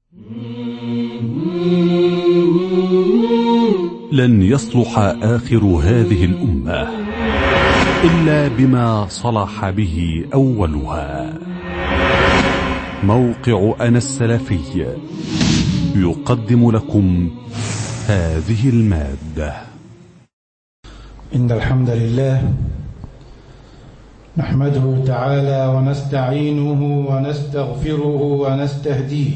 لن يصلح آخر هذه الأمة إلا بما صلح به أولها موقع أنا السلفي يقدم لكم هذه المادة إن الحمد لله نحمده تعالى ونستعينه ونستغفره ونستهديه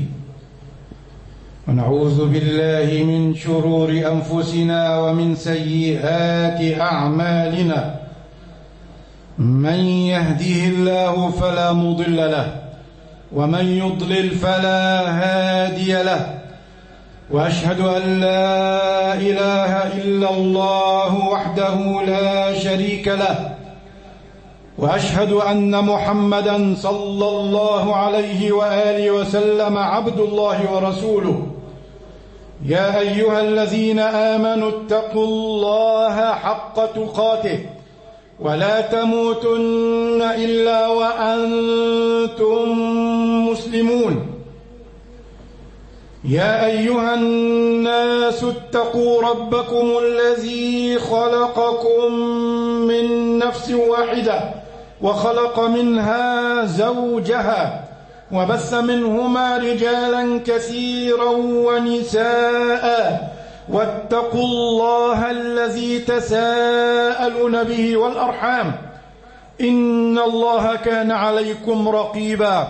ونعوذ بالله من شرور أنفسنا ومن سيئات أعمالنا من يهده الله فلا مضل له ومن يضلل فلا هادي له واشهد ان لا اله الا الله وحده لا شريك له واشهد ان محمدا صلى الله عليه واله وسلم عبد الله ورسوله يا ايها الذين امنوا اتقوا الله حق تقاته ولا تموتن الا وانتم مسلمون يا ايها الناس اتقوا ربكم الذي خلقكم من نفس واحده وخلق منها زوجها وبث منهما رجالا كثيرا ونساء واتقوا الله الذي تساءلون به والارحام ان الله كان عليكم رقيبا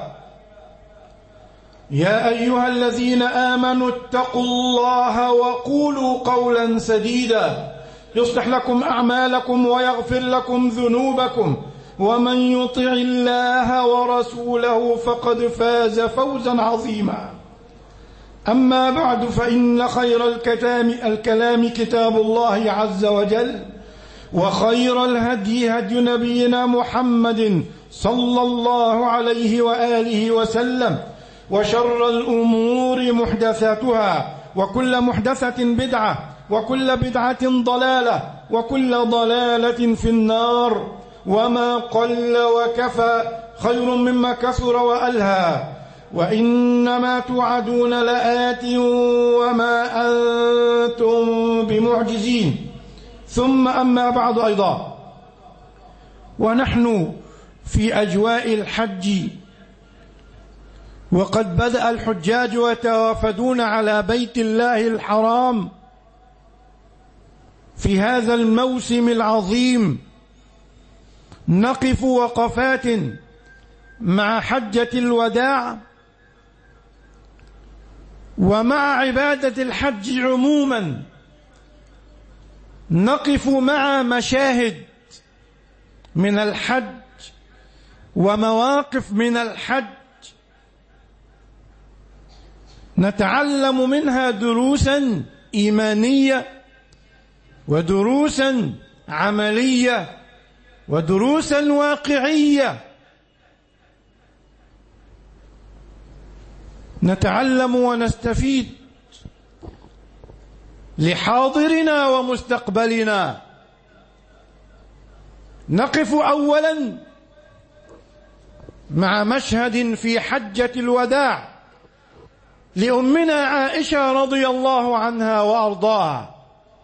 يا ايها الذين امنوا اتقوا الله وقولوا قولا سديدا يصلح لكم اعمالكم ويغفر لكم ذنوبكم ومن يطع الله ورسوله فقد فاز فوزا عظيما اما بعد فان خير الكلام الكلام كتاب الله عز وجل وخير الهدي هدي نبينا محمد صلى الله عليه واله وسلم وشر الأمور محدثاتها وكل محدثة بدعة وكل بدعة ضلالة وكل ضلالة في النار وما قل وكفى خير مما كثر وألهى وإنما توعدون لآت وما أنتم بمعجزين ثم أما بعد أيضا ونحن في أجواء الحج وقد بدأ الحجاج يتوافدون على بيت الله الحرام في هذا الموسم العظيم نقف وقفات مع حجة الوداع ومع عبادة الحج عموما نقف مع مشاهد من الحج ومواقف من الحج نتعلم منها دروسا ايمانيه ودروسا عمليه ودروسا واقعيه نتعلم ونستفيد لحاضرنا ومستقبلنا نقف اولا مع مشهد في حجه الوداع لأمنا عائشة رضي الله عنها وأرضاها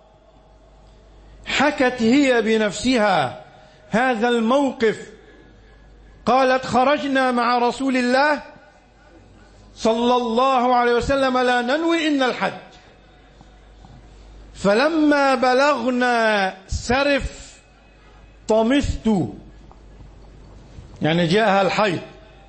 حكت هي بنفسها هذا الموقف قالت خرجنا مع رسول الله صلى الله عليه وسلم لا ننوي إن الحج فلما بلغنا سرف طمثت يعني جاءها الحيض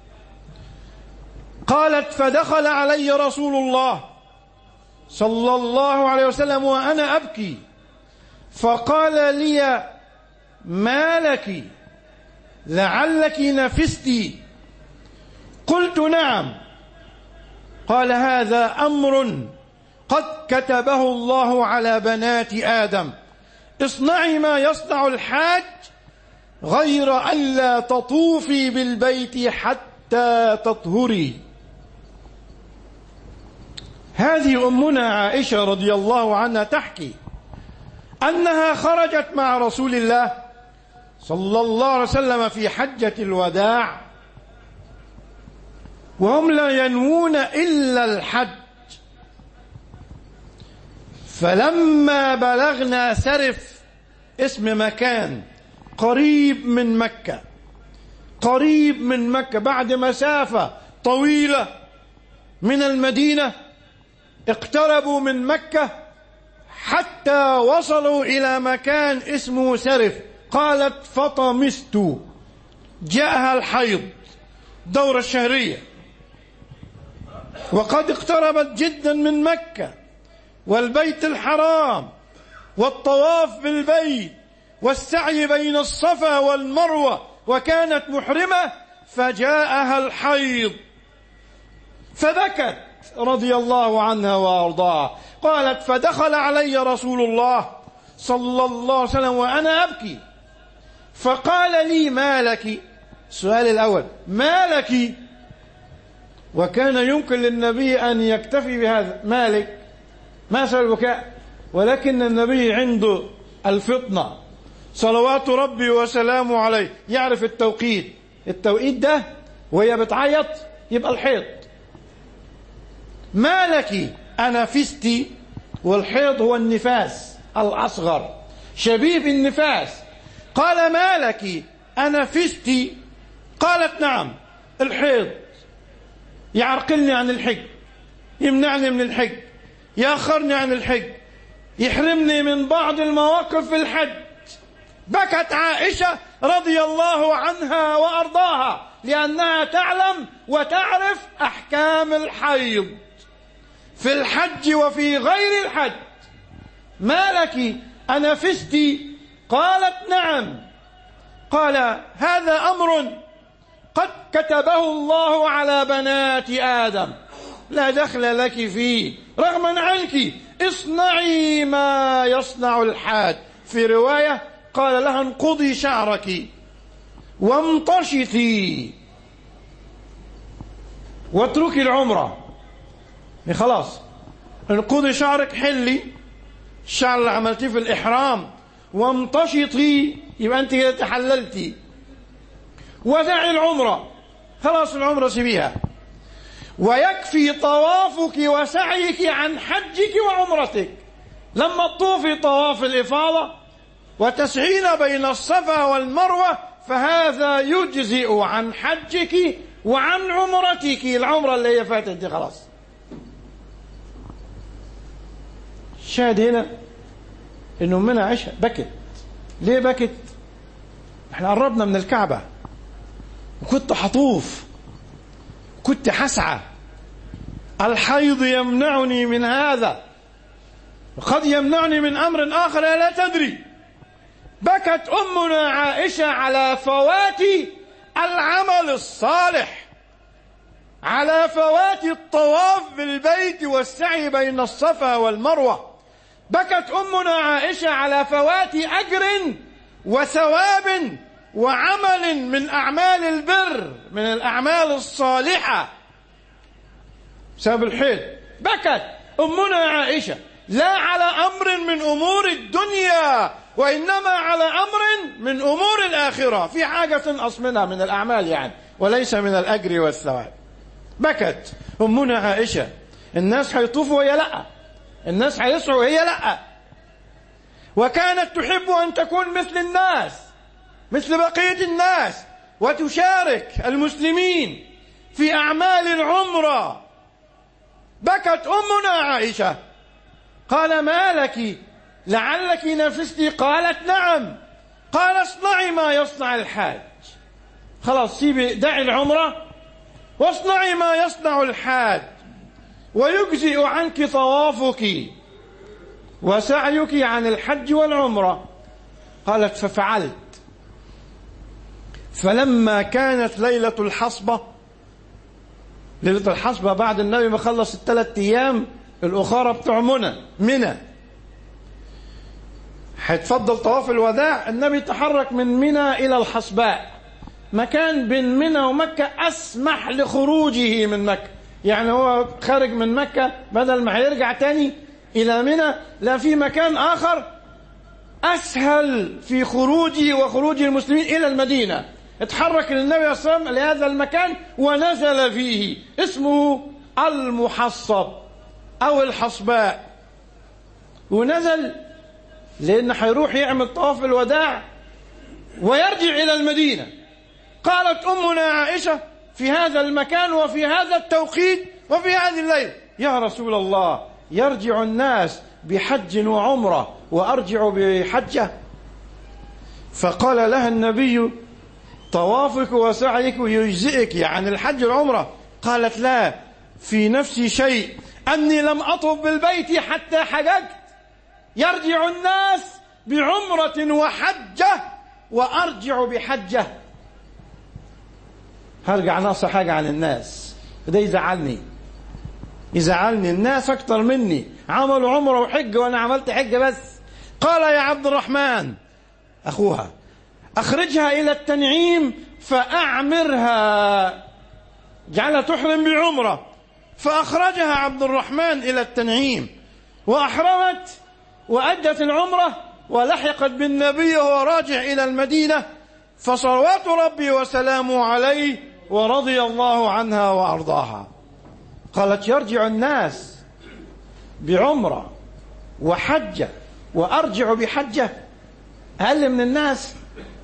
قالت فدخل علي رسول الله صلى الله عليه وسلم وانا ابكي فقال لي ما لك لعلك نفست قلت نعم قال هذا امر قد كتبه الله على بنات ادم اصنعي ما يصنع الحاج غير الا تطوفي بالبيت حتى تطهري هذه امنا عائشه رضي الله عنها تحكي انها خرجت مع رسول الله صلى الله عليه وسلم في حجه الوداع وهم لا ينوون الا الحج فلما بلغنا سرف اسم مكان قريب من مكة قريب من مكة بعد مسافة طويلة من المدينة اقتربوا من مكة حتى وصلوا إلى مكان اسمه سرف قالت فطمست جاءها الحيض دورة الشهرية وقد اقتربت جدا من مكة والبيت الحرام والطواف بالبيت والسعي بين الصفا والمروة وكانت محرمة فجاءها الحيض فبكت رضي الله عنها وارضاها قالت فدخل علي رسول الله صلى الله عليه وسلم وانا ابكي فقال لي ما لك السؤال الاول ما لك وكان يمكن للنبي ان يكتفي بهذا مالك ما سبب البكاء ولكن النبي عنده الفطنه صلوات ربي وسلامه عليه يعرف التوقيت التوقيت ده وهي بتعيط يبقى الحيض ما لك أنا فستي والحيض هو النفاس الأصغر شبيب النفاس قال ما لك أنا فستي قالت نعم الحيض يعرقلني عن الحج يمنعني من الحج يأخرني عن الحج يحرمني من بعض المواقف في الحج بكت عائشة رضي الله عنها وأرضاها لأنها تعلم وتعرف أحكام الحيض في الحج وفي غير الحج ما لك أنفستي قالت نعم قال هذا أمر قد كتبه الله على بنات آدم لا دخل لك فيه رغما عنك اصنعي ما يصنع الحاج في رواية قال لها انقضي شعرك وامتشطي واتركي العمرة خلاص انقضي شعرك حلي الشعر اللي عملتيه في الإحرام وامتشطي يبقى أنت كده تحللتي ودعي العمرة خلاص العمرة سيبيها ويكفي طوافك وسعيك عن حجك وعمرتك لما تطوفي طواف الإفاضة وتسعين بين الصفا والمروة فهذا يجزئ عن حجك وعن عمرتك العمرة اللي هي فاتت دي خلاص الشاهد هنا انه منى عائشة بكت ليه بكت احنا قربنا من الكعبة وكنت حطوف كنت حسعى الحيض يمنعني من هذا وقد يمنعني من امر اخر لا تدري بكت امنا عائشه على فوات العمل الصالح على فوات الطواف بالبيت والسعي بين الصفا والمروه بكت امنا عائشه على فوات اجر وثواب وعمل من اعمال البر من الاعمال الصالحه بسبب الحيض بكت امنا عائشه لا على امر من امور الدنيا وانما على امر من امور الاخره في حاجه تنقص منها من الاعمال يعني وليس من الاجر والثواب بكت امنا عائشه الناس هيطوفوا وهي لا الناس هيسعوا وهي لا وكانت تحب ان تكون مثل الناس مثل بقيه الناس وتشارك المسلمين في اعمال العمره بكت امنا عائشه قال ما لك لعلك نفستي قالت نعم قال اصنعي ما يصنع الحاج خلاص سيبي دعي العمرة واصنعي ما يصنع الحاج ويجزئ عنك طوافك وسعيك عن الحج والعمرة قالت ففعلت فلما كانت ليلة الحصبة ليلة الحصبة بعد النبي ما خلص الثلاث أيام الأخرى بتوع منى منى هيتفضل طواف الوداع النبي تحرك من منى إلى الحصباء مكان بين منى ومكة أسمح لخروجه من مكة يعني هو خارج من مكة بدل ما هيرجع تاني إلى منى لا في مكان آخر أسهل في خروجه وخروج المسلمين إلى المدينة اتحرك النبي صلى الله عليه وسلم لهذا المكان ونزل فيه اسمه المحصب أو الحصباء ونزل لأن هيروح يعمل طواف الوداع ويرجع إلى المدينة قالت أمنا عائشة في هذا المكان وفي هذا التوقيت وفي هذه الليلة يا رسول الله يرجع الناس بحج وعمرة وأرجع بحجة فقال لها النبي طوافك وسعيك يجزئك يعني الحج والعمرة قالت لا في نفسي شيء أني لم أطف بالبيت حتى حججت يرجع الناس بعمرة وحجة وأرجع بحجة هرجع ناقصة حاجة عن الناس ده يزعلني يزعلني الناس أكتر مني عملوا عمرة وحجة وأنا عملت حجة بس قال يا عبد الرحمن أخوها أخرجها إلى التنعيم فأعمرها جعلها تحرم بعمرة فأخرجها عبد الرحمن إلى التنعيم وأحرمت وأدت العمرة ولحقت بالنبي وهو راجع إلى المدينة فصلوات ربي وسلامه عليه ورضي الله عنها وأرضاها قالت يرجع الناس بعمرة وحجة وأرجع بحجة أقل من الناس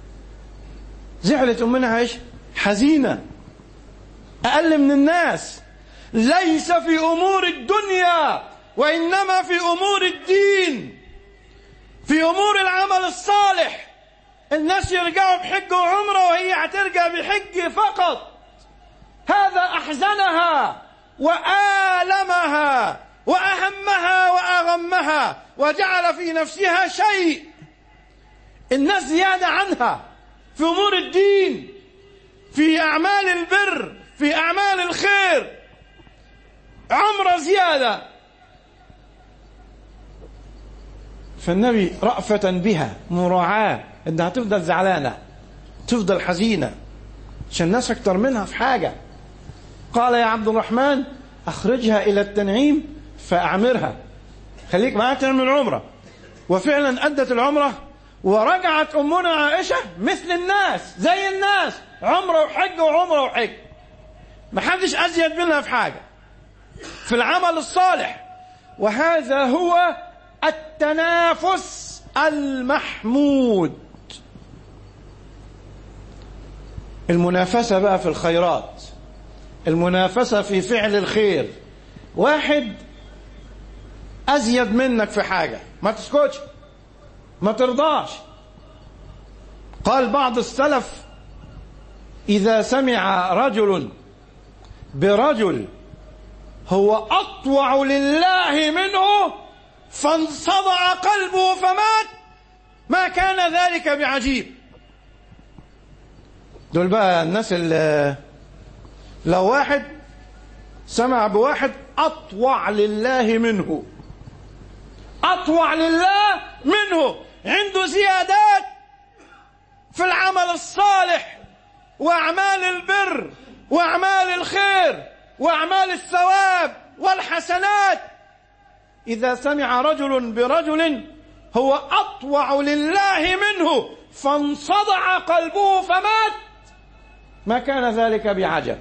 زعلت أمنا عائشة حزينة أقل من الناس ليس في أمور الدنيا وإنما في أمور الدين في أمور العمل الصالح الناس يرجعوا بحج وعمرة وهي هترجع بحج فقط هذا أحزنها وآلمها وأهمها وأغمها وجعل في نفسها شيء الناس زيادة عنها في أمور الدين في أعمال البر في أعمال الخير عمرة زيادة فالنبي رأفة بها مراعاة انها تفضل زعلانة تفضل حزينة عشان الناس اكتر منها في حاجة قال يا عبد الرحمن اخرجها الى التنعيم فاعمرها خليك معاها تعمل عمرة وفعلا ادت العمرة ورجعت امنا عائشة مثل الناس زي الناس عمرة وحج وعمرة وحج محدش ازيد منها في حاجة في العمل الصالح وهذا هو التنافس المحمود المنافسة بقى في الخيرات المنافسة في فعل الخير واحد أزيد منك في حاجة ما تسكتش ما ترضاش قال بعض السلف إذا سمع رجل برجل هو أطوع لله منه فانصدع قلبه فمات ما كان ذلك بعجيب دول بقى الناس اللي لو واحد سمع بواحد أطوع لله منه أطوع لله منه عنده زيادات في العمل الصالح وأعمال البر وأعمال الخير وأعمال الثواب والحسنات إذا سمع رجل برجل هو أطوع لله منه فانصدع قلبه فمات ما كان ذلك بعجب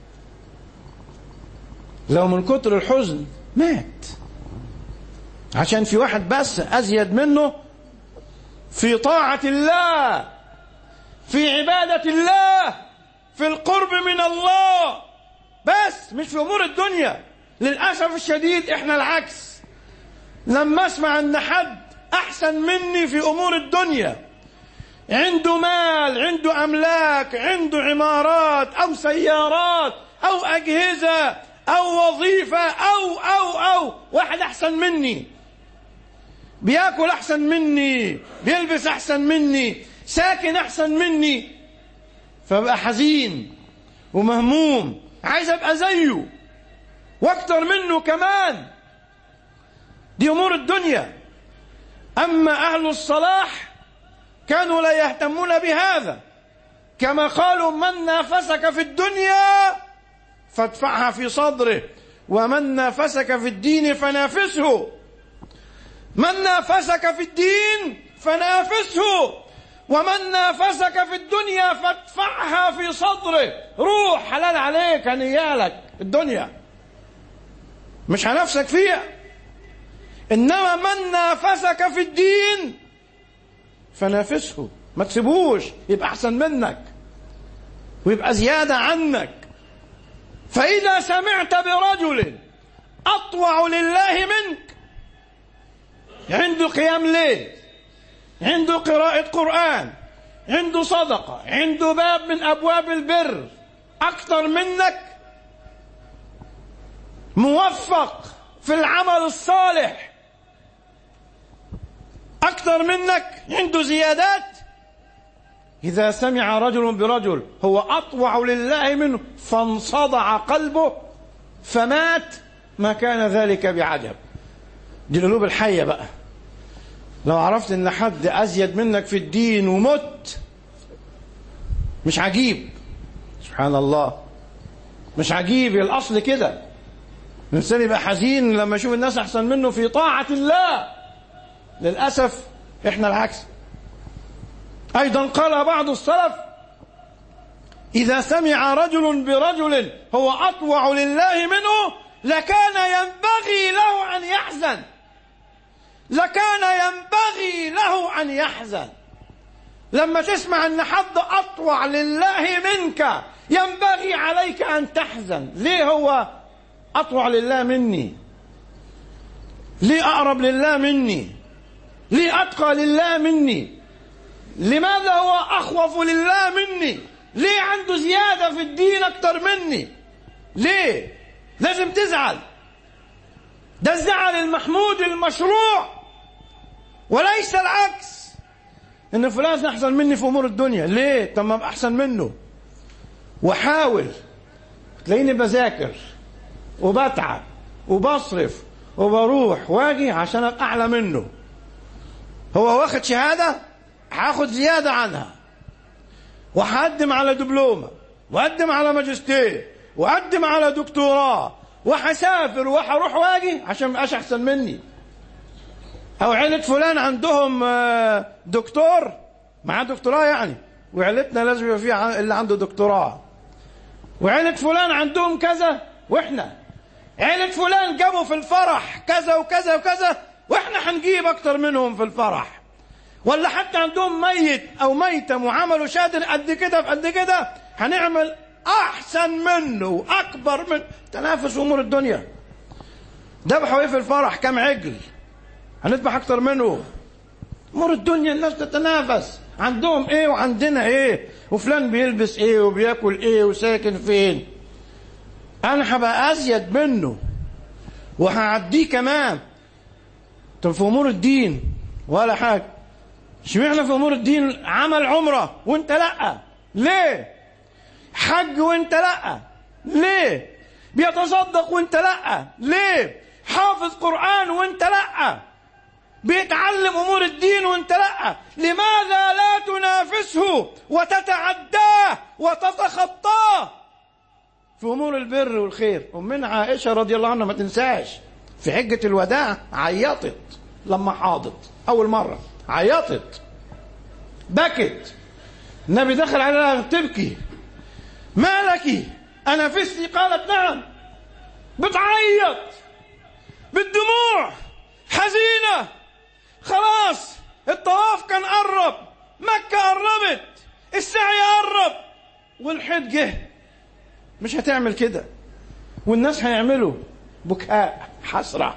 لو من كتر الحزن مات عشان في واحد بس أزيد منه في طاعة الله في عبادة الله في القرب من الله بس مش في أمور الدنيا للأسف الشديد إحنا العكس لما أسمع أن حد أحسن مني في أمور الدنيا عنده مال عنده أملاك عنده عمارات أو سيارات أو أجهزة أو وظيفة أو أو أو واحد أحسن مني بياكل أحسن مني بيلبس أحسن مني ساكن أحسن مني فبقى حزين ومهموم عايز أبقى زيه وأكتر منه كمان دي أمور الدنيا أما أهل الصلاح كانوا لا يهتمون بهذا كما قالوا من نافسك في الدنيا فادفعها في صدره ومن نافسك في الدين فنافسه من نافسك في الدين فنافسه ومن نافسك في الدنيا فادفعها في صدره روح حلال عليك هنيالك الدنيا مش هنفسك فيها إنما من نافسك في الدين فنافسه ما تسيبوش يبقى أحسن منك ويبقى زيادة عنك فإذا سمعت برجل أطوع لله منك عنده قيام ليل عنده قراءة قرآن عنده صدقة عنده باب من أبواب البر أكثر منك موفق في العمل الصالح أكثر منك عنده زيادات إذا سمع رجل برجل هو أطوع لله منه فانصدع قلبه فمات ما كان ذلك بعجب دي القلوب الحية بقى لو عرفت ان حد ازيد منك في الدين ومت مش عجيب سبحان الله مش عجيب الاصل كده الانسان يبقى حزين لما يشوف الناس احسن منه في طاعه الله للاسف احنا العكس ايضا قال بعض السلف اذا سمع رجل برجل هو اطوع لله منه لكان ينبغي له ان يحزن لكان ينبغي له ان يحزن لما تسمع ان حد اطوع لله منك ينبغي عليك ان تحزن ليه هو اطوع لله مني ليه اقرب لله مني ليه اتقى لله مني لماذا هو اخوف لله مني ليه عنده زياده في الدين اكتر مني ليه لازم تزعل ده الزعل المحمود المشروع وليس العكس ان فلان احسن مني في امور الدنيا ليه طب ما ابقى احسن منه واحاول تلاقيني بذاكر وبتعب وبصرف وبروح واجي عشان ابقى اعلى منه هو واخد شهاده هاخد زياده عنها وهقدم على دبلومه واقدم على ماجستير واقدم على دكتوراه وهسافر وهروح واجي عشان ما يبقاش احسن مني او عيلة فلان عندهم دكتور معاه دكتوراه يعني وعيلتنا لازم يبقى فيها اللي عنده دكتوراه وعيلة فلان عندهم كذا واحنا عيلة فلان جابوا في الفرح كذا وكذا وكذا واحنا هنجيب اكتر منهم في الفرح ولا حتى عندهم ميت او ميتم وعملوا شادر قد كده في قد كده هنعمل احسن منه واكبر من تنافس امور الدنيا ذبحوا ايه في الفرح كم عجل هنذبح اكتر منه امور الدنيا الناس تتنافس عندهم ايه وعندنا ايه وفلان بيلبس ايه وبياكل ايه وساكن فين انا هبقى ازيد منه وهعديه كمان طب في امور الدين ولا حاجه اشمعنى في امور الدين عمل عمره وانت لا ليه حج وانت لا ليه بيتصدق وانت لا ليه حافظ قران وانت لا بيتعلم امور الدين وانت لا لماذا لا تنافسه وتتعداه وتتخطاه في امور البر والخير امنا عائشه رضي الله عنها ما تنساش في حجه الوداع عيطت لما حاضت اول مره عيطت بكت النبي دخل عليها تبكي ما لك انافستي قالت نعم بتعيط بالدموع حزينه خلاص الطواف كان قرب مكة قربت السعي قرب والحيط جه مش هتعمل كده والناس هيعملوا بكاء حسرة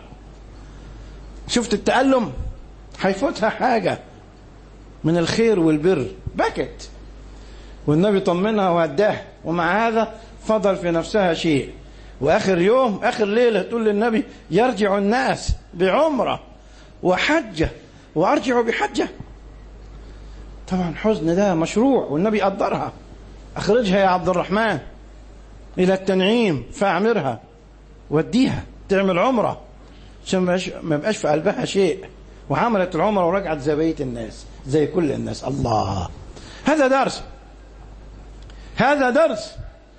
شفت التألم هيفوتها حاجة من الخير والبر بكت والنبي طمنها وهداها ومع هذا فضل في نفسها شيء واخر يوم اخر ليله تقول للنبي يرجع الناس بعمره وحجه وارجع بحجه طبعا حزن ده مشروع والنبي قدرها اخرجها يا عبد الرحمن الى التنعيم فاعمرها وديها تعمل عمره عشان ما يبقاش في قلبها شيء وعملت العمره ورجعت زي بقيه الناس زي كل الناس الله هذا درس هذا درس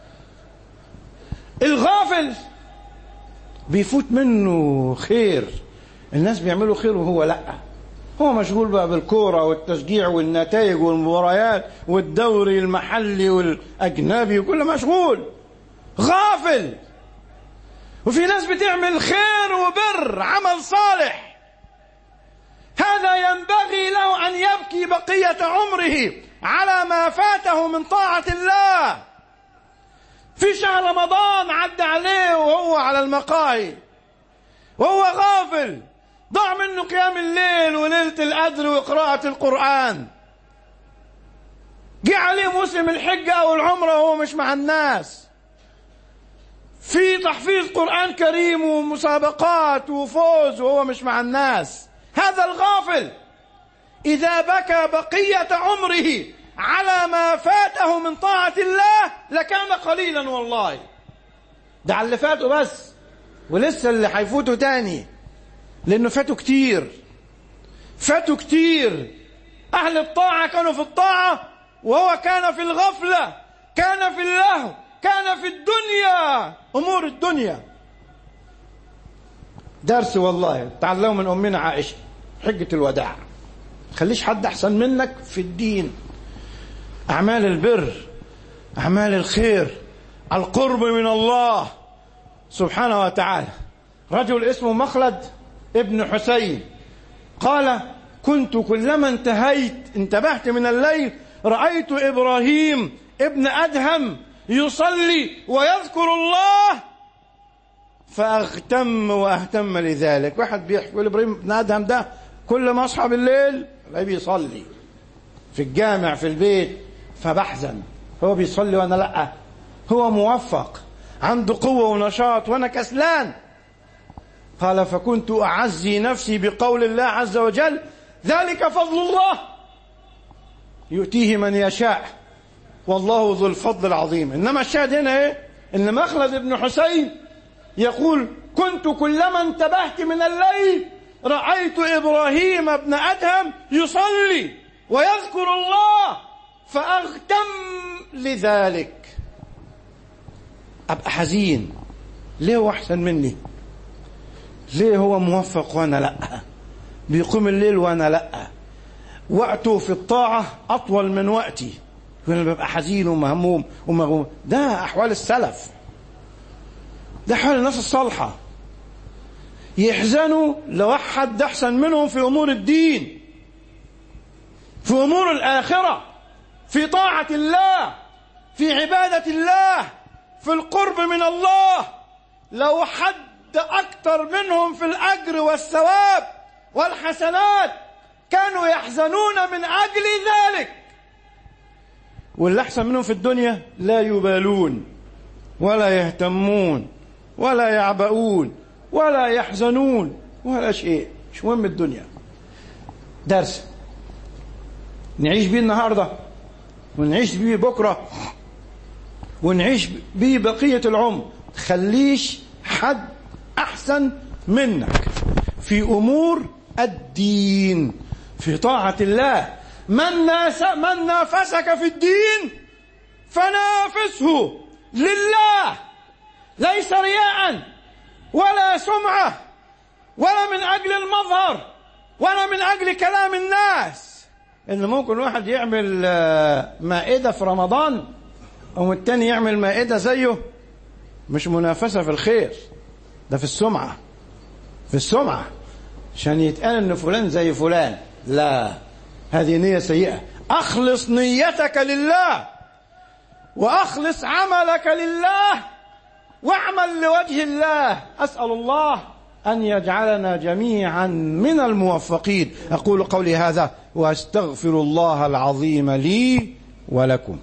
الغافل بيفوت منه خير الناس بيعملوا خير وهو لا هو مشغول بقى بالكوره والتشجيع والنتائج والمباريات والدوري المحلي والاجنبي وكل مشغول غافل وفي ناس بتعمل خير وبر عمل صالح هذا ينبغي له أن يبكي بقية عمره على ما فاته من طاعة الله في شهر رمضان عدى عليه وهو على المقاهي وهو غافل ضاع منه قيام الليل وليلة القدر وقراءة القرآن جه عليه موسم الحجة أو العمرة وهو مش مع الناس في تحفيظ قرآن كريم ومسابقات وفوز وهو مش مع الناس هذا الغافل إذا بكى بقية عمره على ما فاته من طاعة الله لكان قليلا والله ده على اللي فاته بس ولسه اللي هيفوته تاني لأنه فاته كتير فاته كتير أهل الطاعة كانوا في الطاعة وهو كان في الغفلة كان في اللهو كان في الدنيا أمور الدنيا درس والله تعلموا من أمنا عائشة حجة الوداع خليش حد أحسن منك في الدين أعمال البر أعمال الخير القرب من الله سبحانه وتعالى رجل اسمه مخلد ابن حسين قال كنت كلما انتهيت انتبهت من الليل رأيت إبراهيم ابن أدهم يصلي ويذكر الله فأغتم وأهتم لذلك واحد بيحكي يقول إبراهيم ابن أدهم ده كل ما أصحى بالليل لا بيصلي في الجامع في البيت فبحزن هو بيصلي وأنا لأ هو موفق عنده قوة ونشاط وأنا كسلان قال فكنت أعزي نفسي بقول الله عز وجل ذلك فضل الله يؤتيه من يشاء والله ذو الفضل العظيم إنما الشاهد هنا إيه إن مخلد بن حسين يقول كنت كلما انتبهت من الليل رأيت إبراهيم بن أدهم يصلي ويذكر الله فأغتم لذلك أبقى حزين ليه هو أحسن مني ليه هو موفق وأنا لأ بيقوم الليل وأنا لأ وقته في الطاعة أطول من وقتي أنا ببقى حزين ومهموم ومغموم ده أحوال السلف ده حال الناس الصالحة يحزنوا لو حد أحسن منهم في أمور الدين في أمور الآخرة في طاعة الله في عبادة الله في القرب من الله لو حد أكثر منهم في الأجر والثواب والحسنات كانوا يحزنون من أجل ذلك واللي أحسن منهم في الدنيا لا يبالون ولا يهتمون ولا يعبؤون ولا يحزنون ولا شيء مش مهم الدنيا درس نعيش بيه النهارده ونعيش بيه بكره ونعيش بيه بقيه العمر تخليش حد احسن منك في امور الدين في طاعه الله من ناس من نافسك في الدين فنافسه لله ليس رياء ولا سمعه ولا من اجل المظهر ولا من اجل كلام الناس ان ممكن واحد يعمل مائده في رمضان والتاني يعمل مائده زيه مش منافسه في الخير ده في السمعه في السمعه عشان يتقال ان فلان زي فلان لا هذه نيه سيئه اخلص نيتك لله واخلص عملك لله واعمل لوجه الله اسال الله ان يجعلنا جميعا من الموفقين اقول قولي هذا واستغفر الله العظيم لي ولكم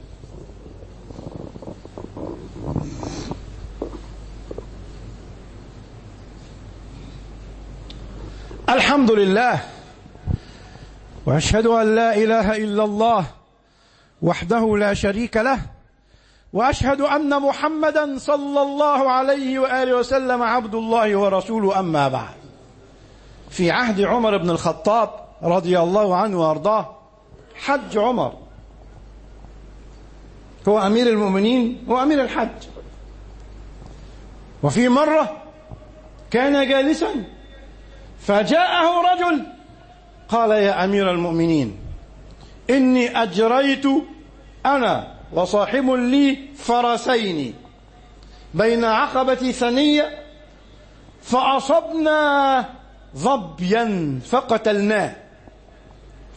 الحمد لله واشهد ان لا اله الا الله وحده لا شريك له واشهد ان محمدا صلى الله عليه واله وسلم عبد الله ورسوله اما بعد في عهد عمر بن الخطاب رضي الله عنه وارضاه حج عمر هو امير المؤمنين هو امير الحج وفي مره كان جالسا فجاءه رجل قال يا امير المؤمنين اني اجريت انا وصاحب لي فرسين بين عقبة ثنية فأصبنا ظبيا فقتلناه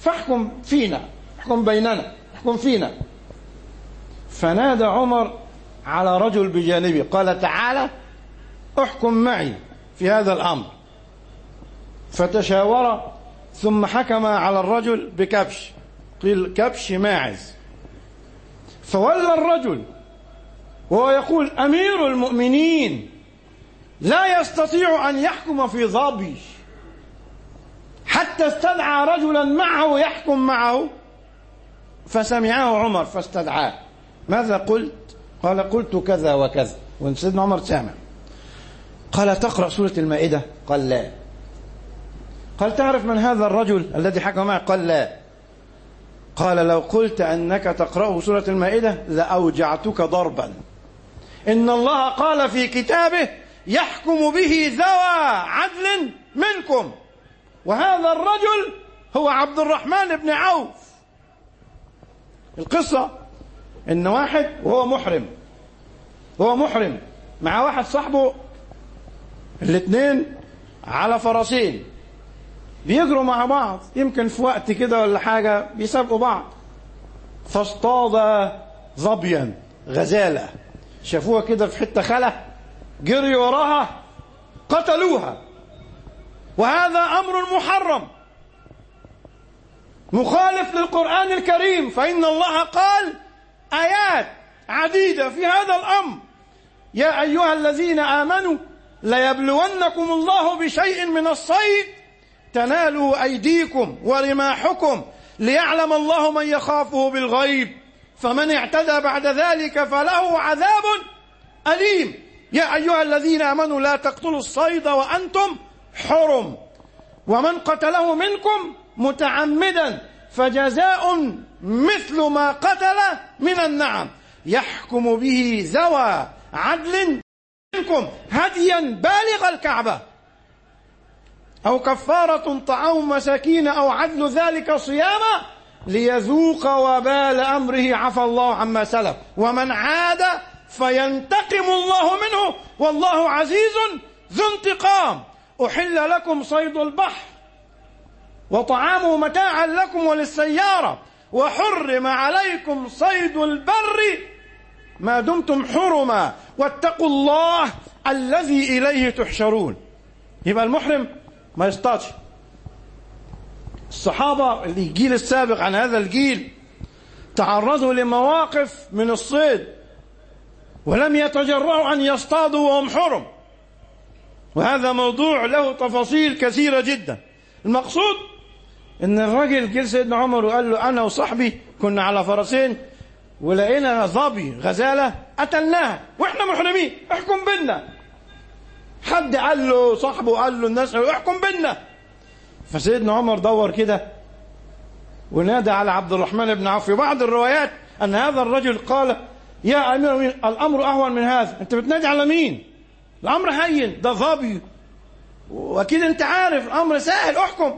فاحكم فينا احكم بيننا احكم فينا فنادى عمر على رجل بجانبه قال تعالى احكم معي في هذا الأمر فتشاور ثم حكم على الرجل بكبش قيل كبش ماعز فولى الرجل وهو يقول أمير المؤمنين لا يستطيع أن يحكم في ظبي حتى استدعى رجلا معه يحكم معه فسمعه عمر فاستدعاه ماذا قلت قال قلت كذا وكذا وسيدنا عمر سامع قال تقرأ سورة المائدة قال لا قال تعرف من هذا الرجل الذي حكم معي قال لا قال لو قلت أنك تقرأ سورة المائدة لأوجعتك ضربا إن الله قال في كتابه يحكم به ذوى عدل منكم وهذا الرجل هو عبد الرحمن بن عوف القصة إن واحد وهو محرم وهو محرم مع واحد صاحبه الاثنين على فرسين بيجروا مع بعض يمكن في وقت كده ولا حاجة بيسابقوا بعض فاصطاد ظبيا غزالة شافوها كده في حتة خلا جري وراها قتلوها وهذا أمر محرم مخالف للقرآن الكريم فإن الله قال آيات عديدة في هذا الأمر يا أيها الذين آمنوا ليبلونكم الله بشيء من الصيد تنالوا أيديكم ورماحكم ليعلم الله من يخافه بالغيب فمن اعتدى بعد ذلك فله عذاب أليم يا أيها الذين آمنوا لا تقتلوا الصيد وأنتم حرم ومن قتله منكم متعمدا فجزاء مثل ما قتل من النعم يحكم به ذوى عدل منكم هديا بالغ الكعبة أو كفارة طعام مساكين أو عدل ذلك صياما ليذوق وبال أمره عفى الله عما سلف ومن عاد فينتقم الله منه والله عزيز ذو انتقام أحل لكم صيد البحر وطعامه متاعا لكم وللسيارة وحرم عليكم صيد البر ما دمتم حرما واتقوا الله الذي إليه تحشرون يبقى المحرم ما يصطادش الصحابة الجيل السابق عن هذا الجيل تعرضوا لمواقف من الصيد ولم يتجرؤوا أن يصطادوا وهم حرم وهذا موضوع له تفاصيل كثيرة جدا المقصود ان الراجل جه سيدنا عمر وقال له انا وصاحبي كنا على فرسين ولقينا ظبي غزاله قتلناها واحنا محرمين احكم بينا حد قال له صاحبه قال له الناس احكم بينا فسيدنا عمر دور كده ونادى على عبد الرحمن بن عوف في بعض الروايات ان هذا الرجل قال يا امير المؤمنين الامر اهون من هذا انت بتنادي على مين الامر هين ده ظبي واكيد انت عارف الامر سهل احكم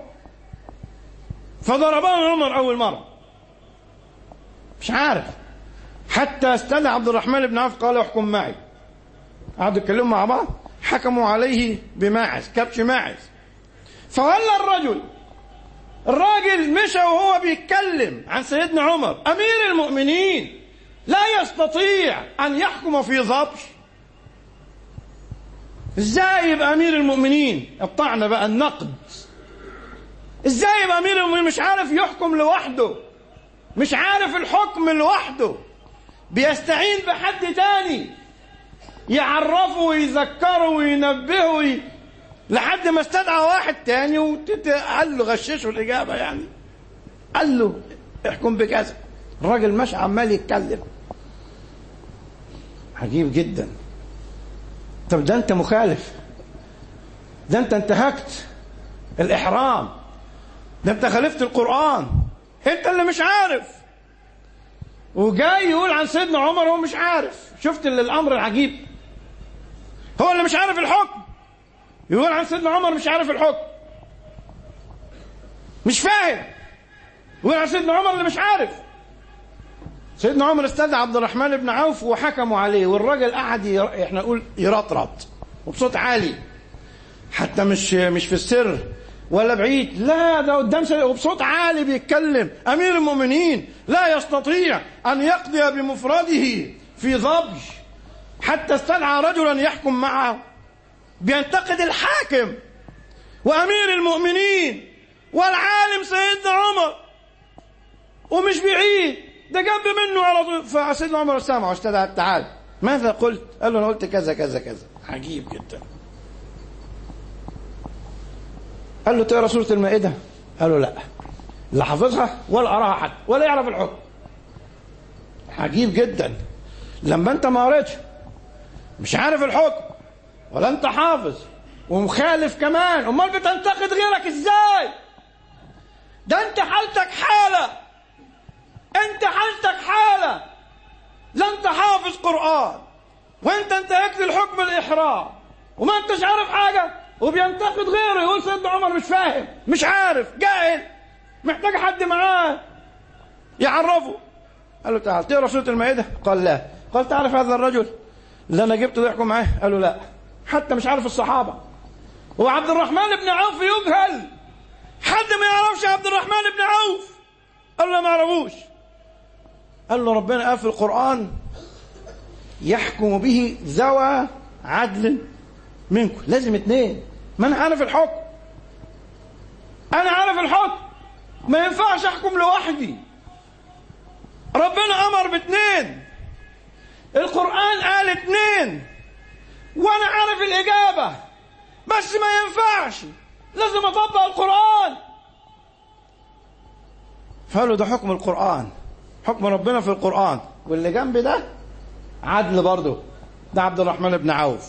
فضربه عمر اول مره مش عارف حتى استدعى عبد الرحمن بن عوف قال احكم معي قعدوا يتكلموا مع بعض حكموا عليه بماعز كبش ماعز فولى الرجل الراجل مشى وهو بيتكلم عن سيدنا عمر امير المؤمنين لا يستطيع ان يحكم في ضبش ازاي يبقى امير المؤمنين الطعن بقى النقد ازاي يبقى امير المؤمنين مش عارف يحكم لوحده مش عارف الحكم لوحده بيستعين بحد تاني يعرفه ويذكره وينبهه وي... لحد ما استدعى واحد تاني وقال له غششه الإجابة يعني قال له احكم بكذا الراجل مش عمال يتكلم عجيب جدا طب ده انت مخالف ده انت انتهكت الإحرام ده انت خالفت القرآن انت اللي مش عارف وجاي يقول عن سيدنا عمر هو مش عارف شفت اللي الامر العجيب هو اللي مش عارف الحكم يقول عن سيدنا عمر مش عارف الحكم مش فاهم يقول عن سيدنا عمر اللي مش عارف سيدنا عمر استدعى عبد الرحمن بن عوف وحكموا عليه والراجل قعد ير... احنا نقول يرطرط وبصوت عالي حتى مش مش في السر ولا بعيد لا ده قدام سيدنا وبصوت عالي بيتكلم امير المؤمنين لا يستطيع ان يقضي بمفرده في ضبج حتى استدعى رجلا يحكم معه بينتقد الحاكم وامير المؤمنين والعالم سيدنا عمر ومش بعيد ده جنب منه على طول فسيدنا عمر سامع واستدعى تعال ماذا قلت؟ قال له انا قلت كذا كذا كذا عجيب جدا قال له تقرا سوره المائده؟ قال له لا لا حافظها ولا قراها حد ولا يعرف الحكم عجيب جدا لما انت ما قريتش مش عارف الحكم ولا انت حافظ ومخالف كمان امال بتنتقد غيرك ازاي ده انت حالتك حاله انت حالتك حاله لا انت حافظ قران وانت انتهكت الحكم الاحرام وما انتش عارف حاجه وبينتقد غيره يقول سيدنا عمر مش فاهم مش عارف جاهل محتاج حد معاه يعرفه قال له تعال تقرا سوره المائده قال لا قال تعرف هذا الرجل اللي انا جبته ده يحكم معاه قال له لا حتى مش عارف الصحابه هو عبد الرحمن بن عوف يجهل حد ما يعرفش عبد الرحمن بن عوف قال له ما يعرفوش قال له ربنا قال في القرآن يحكم به ذوى عدل منكم لازم اتنين ما انا عارف الحكم انا عارف الحكم ما ينفعش احكم لوحدي ربنا امر باتنين القرآن قال اتنين وانا عارف الاجابة بس ما ينفعش لازم اطبق القرآن فقالوا ده حكم القرآن حكم ربنا في القرآن واللي جنبي ده عدل برضه ده عبد الرحمن بن عوف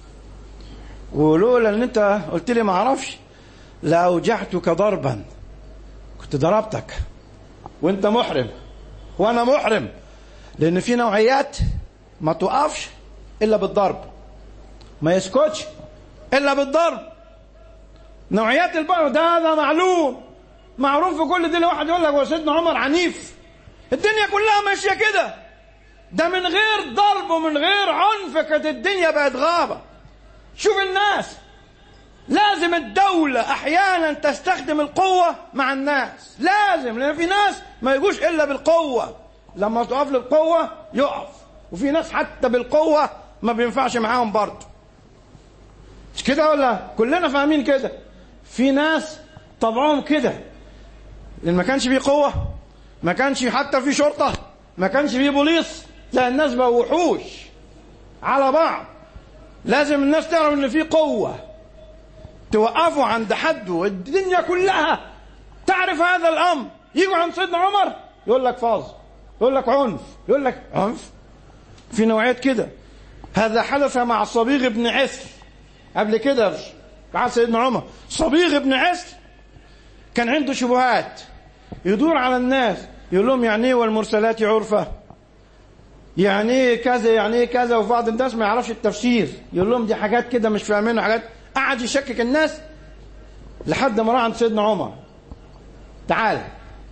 ولولا ان انت قلت لي ما اعرفش لاوجعتك ضربا كنت ضربتك وانت محرم وانا محرم لان في نوعيات ما توقفش الا بالضرب ما يسكتش الا بالضرب نوعيات البقر ده هذا معلوم معروف في كل دين واحد يقول لك هو سيدنا عمر عنيف الدنيا كلها ماشيه كده ده من غير ضرب ومن غير عنف كانت الدنيا بقت غابه شوف الناس لازم الدولة أحيانا تستخدم القوة مع الناس لازم لأن في ناس ما يجوش إلا بالقوة لما تقف له القوة يقف وفي ناس حتى بالقوة ما بينفعش معاهم برضه مش كده ولا كلنا فاهمين كده في ناس طبعهم كده لان ما كانش فيه قوه ما كانش حتى في شرطه ما كانش فيه بوليس لا الناس بقوا وحوش على بعض لازم الناس تعرف ان في قوه توقفوا عند حد والدنيا كلها تعرف هذا الامر يجوا عند سيدنا عمر يقول لك فاظ يقول لك عنف يقول لك عنف في نوعيات كده هذا حدث مع صبيغ بن عسر قبل كده مع سيدنا عمر صبيغ بن عسر كان عنده شبهات يدور على الناس يقول لهم يعني ايه والمرسلات عرفة يعني ايه كذا يعني ايه كذا وبعض الناس ما يعرفش التفسير يقول لهم دي حاجات كده مش فاهمينها حاجات قعد يشكك الناس لحد ما راح عند سيدنا عمر تعال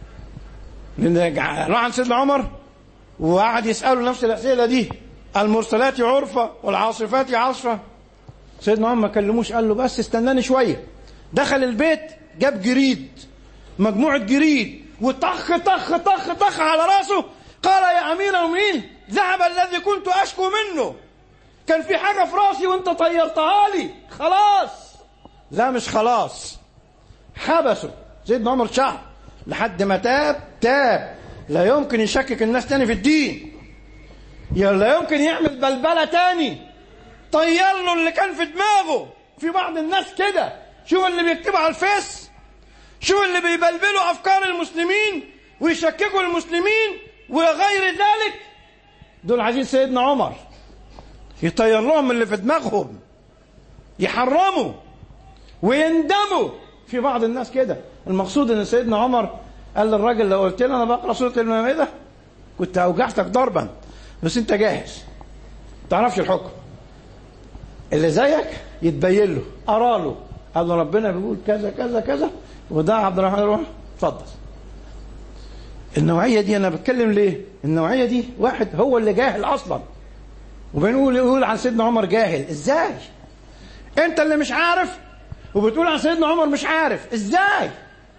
راح عند سيدنا عمر وقعد يسأله نفس الأسئلة دي المرسلات عرفة والعاصفات عصفة سيدنا عمر ما كلموش قال له بس استناني شوية دخل البيت جاب جريد مجموعة جريد وطخ طخ طخ طخ على راسه قال يا أمير المؤمنين ذهب الذي كنت أشكو منه كان في حاجة في راسي وانت طيرتها لي خلاص لا مش خلاص حبسه سيدنا عمر شهر لحد ما تاب تاب لا يمكن يشكك الناس تاني في الدين لا يمكن يعمل بلبلة تاني طير له اللي كان في دماغه في بعض الناس كده شوف اللي بيكتبوا على الفيس شوف اللي بيبلبلوا افكار المسلمين ويشككوا المسلمين وغير ذلك دول عايزين سيدنا عمر يطير لهم اللي في دماغهم يحرموا ويندموا في بعض الناس كده المقصود ان سيدنا عمر قال للراجل لو قلت له انا بقرا سوره المائده كنت اوجعتك ضربا بس انت جاهز تعرفش الحكم اللي زيك يتبين له ارى له قال له ربنا بيقول كذا كذا كذا وده عبد الرحمن روح اتفضل النوعية دي أنا بتكلم ليه؟ النوعية دي واحد هو اللي جاهل أصلا وبنقول يقول عن سيدنا عمر جاهل إزاي؟ أنت اللي مش عارف وبتقول عن سيدنا عمر مش عارف ازاي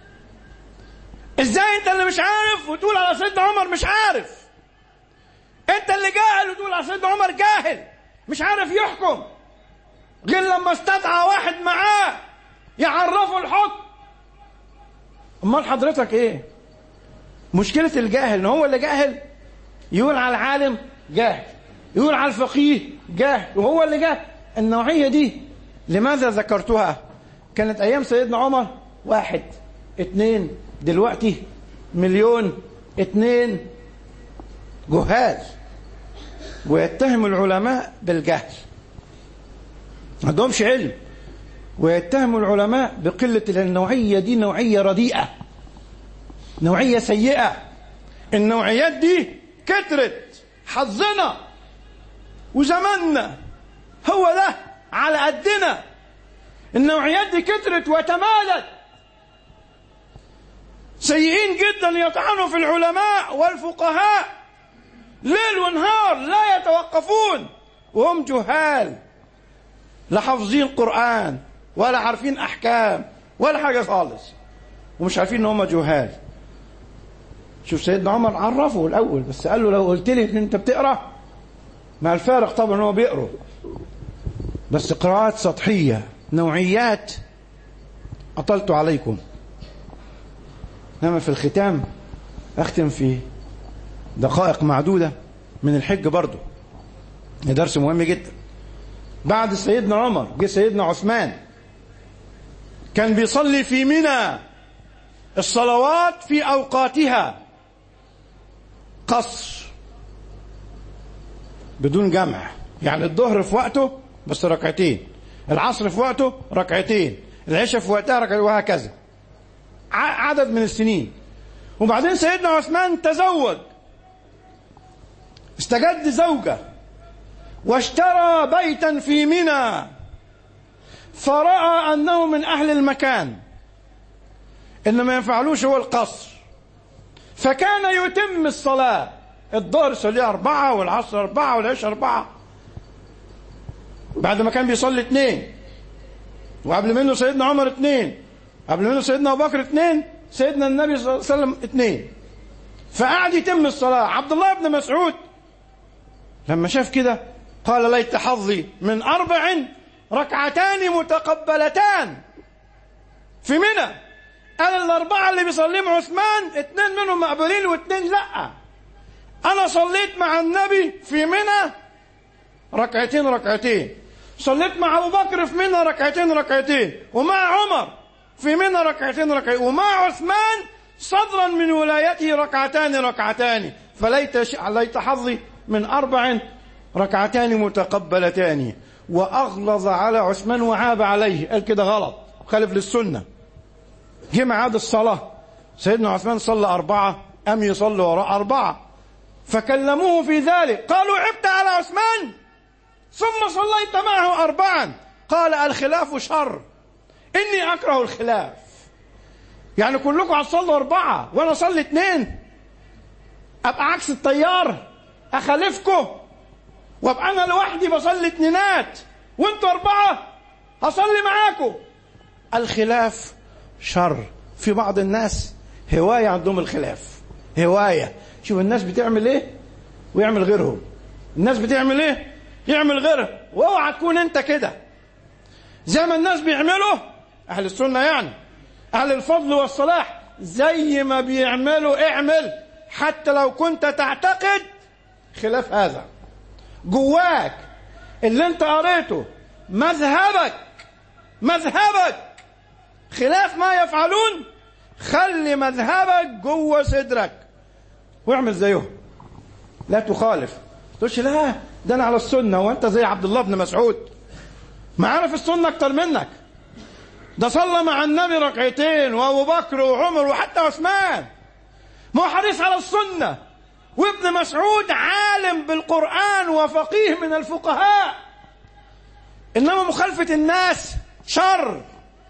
ازاي انت اللي مش عارف وتقول على سيدنا عمر مش عارف انت اللي جاهل وتقول على سيدنا عمر جاهل مش عارف يحكم غير لما استدعى واحد معاه يعرفه الحكم امال حضرتك ايه مشكلة الجاهل ان هو اللي جاهل يقول على العالم جاهل يقول على الفقيه جاهل وهو اللي جاهل النوعية دي لماذا ذكرتها كانت ايام سيدنا عمر واحد اتنين دلوقتي مليون اتنين جهال ويتهم العلماء بالجهل ما عندهمش علم ويتهم العلماء بقلة النوعية دي نوعية رديئة نوعية سيئة النوعيات دي كترت حظنا وزماننا هو ده على قدنا النوعيات دي كترت وتمادت سيئين جدا يطعنوا في العلماء والفقهاء ليل ونهار لا يتوقفون وهم جهال لا حافظين قرآن ولا عارفين أحكام ولا حاجة خالص ومش عارفين إن هم جهال شوف سيدنا عمر عرفه الأول بس قال له لو قلت لي إن أنت بتقرأ مع الفارق طبعا هو بيقرأ بس قراءات سطحية نوعيات أطلت عليكم إنما في الختام أختم في دقائق معدودة من الحج برضو درس مهم جدا بعد سيدنا عمر جه سيدنا عثمان كان بيصلي في منى الصلوات في أوقاتها قصر بدون جمع يعني الظهر في وقته بس ركعتين العصر في وقته ركعتين العشاء في وقتها ركعتين وهكذا عدد من السنين وبعدين سيدنا عثمان تزوج استجد زوجة واشترى بيتا في منى فرأى أنه من أهل المكان إن ما ينفعلوش هو القصر فكان يتم الصلاة الظهر يصليها أربعة والعصر أربعة والعشاء أربعة بعد ما كان بيصلي اثنين وقبل منه سيدنا عمر اثنين قبل منه سيدنا أبو بكر اثنين سيدنا النبي صلى الله عليه وسلم اثنين فقعد يتم الصلاة عبد الله بن مسعود لما شاف كده قال ليت حظي من أربع ركعتان متقبلتان في منى قال الأربعة اللي بيصليهم عثمان اتنين منهم مقبولين واتنين لأ أنا صليت مع النبي في منى ركعتين ركعتين صليت مع أبو بكر في منى ركعتين ركعتين ومع عمر في منى ركعتين ركعتين ومع عثمان صدرا من ولايته ركعتان ركعتان فليت ش... ليت حظي من أربع ركعتان متقبلتان وأغلظ على عثمان وعاب عليه قال كده غلط خالف للسنة جه ميعاد الصلاة سيدنا عثمان صلى أربعة أم يصلي وراء أربعة فكلموه في ذلك قالوا عبت على عثمان ثم صليت معه أربعا قال الخلاف شر إني أكره الخلاف يعني كلكم هتصلوا أربعة وأنا أصلي اثنين أبقى عكس التيار أخالفكم وأبقى أنا لوحدي بصلي اتنينات وأنتوا أربعة هصلي معاكم الخلاف شر في بعض الناس هواية عندهم الخلاف هواية شوف الناس بتعمل ايه ويعمل غيرهم الناس بتعمل ايه يعمل غيرها واوعى تكون انت كده زي ما الناس بيعملوا اهل السنة يعني اهل الفضل والصلاح زي ما بيعملوا اعمل حتى لو كنت تعتقد خلاف هذا جواك اللي انت قريته مذهبك مذهبك خلاف ما يفعلون خلي مذهبك جوه صدرك واعمل زيهم لا تخالف تقولش لا ده انا على السنه وانت زي عبد الله بن مسعود ما عرف السنه اكتر منك ده صلى مع النبي ركعتين وابو بكر وعمر وحتى عثمان ما هو حريص على السنه وابن مسعود عالم بالقران وفقيه من الفقهاء انما مخالفه الناس شر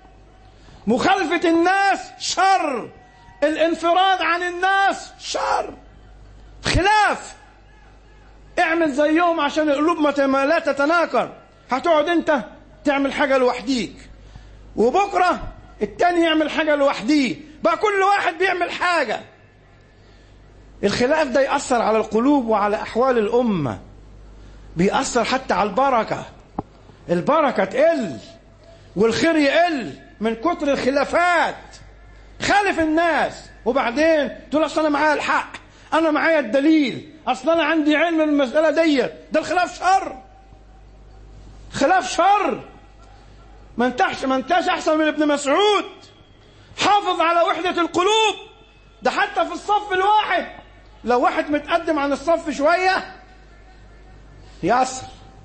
مخالفة الناس شر الانفراد عن الناس شر خلاف اعمل زيهم عشان القلوب ما لا تتناكر هتقعد انت تعمل حاجة لوحديك وبكرة التاني يعمل حاجة لوحديه بقى كل واحد بيعمل حاجة الخلاف ده يأثر على القلوب وعلى أحوال الأمة بيأثر حتى على البركة البركة تقل والخير يقل من كتر الخلافات خالف الناس وبعدين تقول اصل انا معايا الحق انا معايا الدليل اصل انا عندي علم المساله ديت ده الخلاف شر خلاف شر ما انتش ما انتش احسن من ابن مسعود حافظ على وحده القلوب ده حتى في الصف الواحد لو واحد متقدم عن الصف شويه يأثر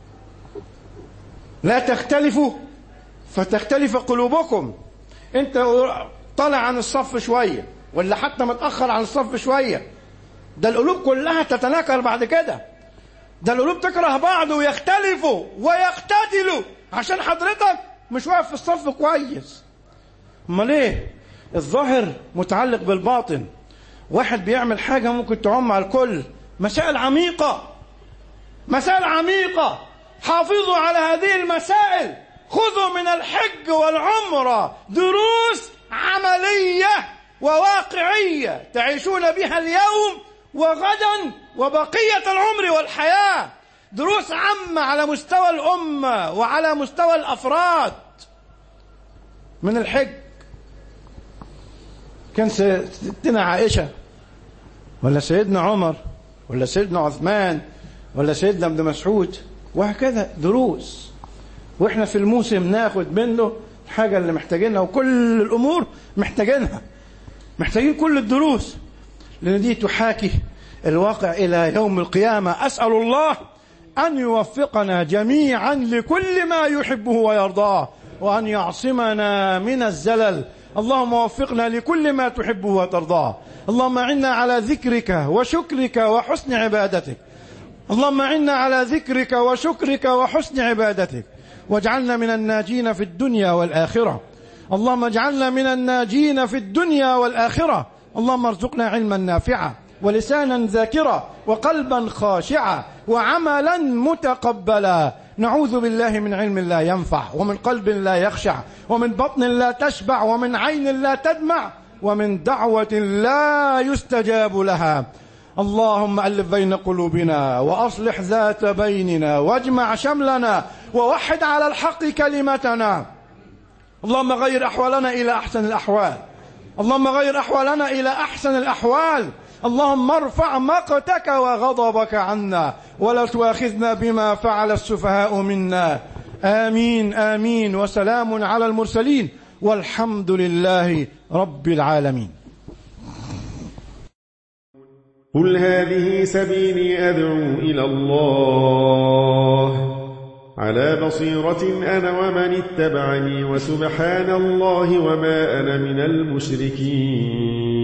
لا تختلفوا فتختلف قلوبكم انت طالع عن الصف شويه ولا حتى متاخر عن الصف شويه ده القلوب كلها تتناكر بعد كده ده القلوب تكره بعض ويختلفوا ويقتتلوا عشان حضرتك مش واقف في الصف كويس امال ايه الظاهر متعلق بالباطن واحد بيعمل حاجه ممكن تعم على الكل مسائل عميقه مسائل عميقه حافظوا على هذه المسائل خذوا من الحج والعمره دروس عمليه وواقعيه تعيشون بها اليوم وغدا وبقيه العمر والحياه دروس عامه على مستوى الامه وعلى مستوى الافراد من الحج كان ستنا عائشه ولا سيدنا عمر ولا سيدنا عثمان ولا سيدنا ابن مسعود وهكذا دروس واحنا في الموسم ناخد منه الحاجة اللي محتاجينها وكل الأمور محتاجينها محتاجين كل الدروس لأن دي تحاكي الواقع إلى يوم القيامة أسأل الله أن يوفقنا جميعا لكل ما يحبه ويرضاه وأن يعصمنا من الزلل اللهم وفقنا لكل ما تحبه وترضاه اللهم عنا على ذكرك وشكرك وحسن عبادتك اللهم عنا على ذكرك وشكرك وحسن عبادتك واجعلنا من الناجين في الدنيا والآخرة اللهم اجعلنا من الناجين في الدنيا والآخرة اللهم ارزقنا علما نافعا ولسانا ذاكرا وقلبا خاشعا وعملا متقبلا نعوذ بالله من علم لا ينفع ومن قلب لا يخشع ومن بطن لا تشبع ومن عين لا تدمع ومن دعوة لا يستجاب لها اللهم ألف بين قلوبنا وأصلح ذات بيننا واجمع شملنا ووحد على الحق كلمتنا اللهم غير أحوالنا إلى أحسن الأحوال اللهم غير أحوالنا إلى أحسن الأحوال اللهم ارفع مقتك وغضبك عنا ولا تؤاخذنا بما فعل السفهاء منا آمين آمين وسلام على المرسلين والحمد لله رب العالمين قل هذه سبيلي أدعو إلى الله على بصيرة أنا ومن اتبعني وسبحان الله وما أنا من المشركين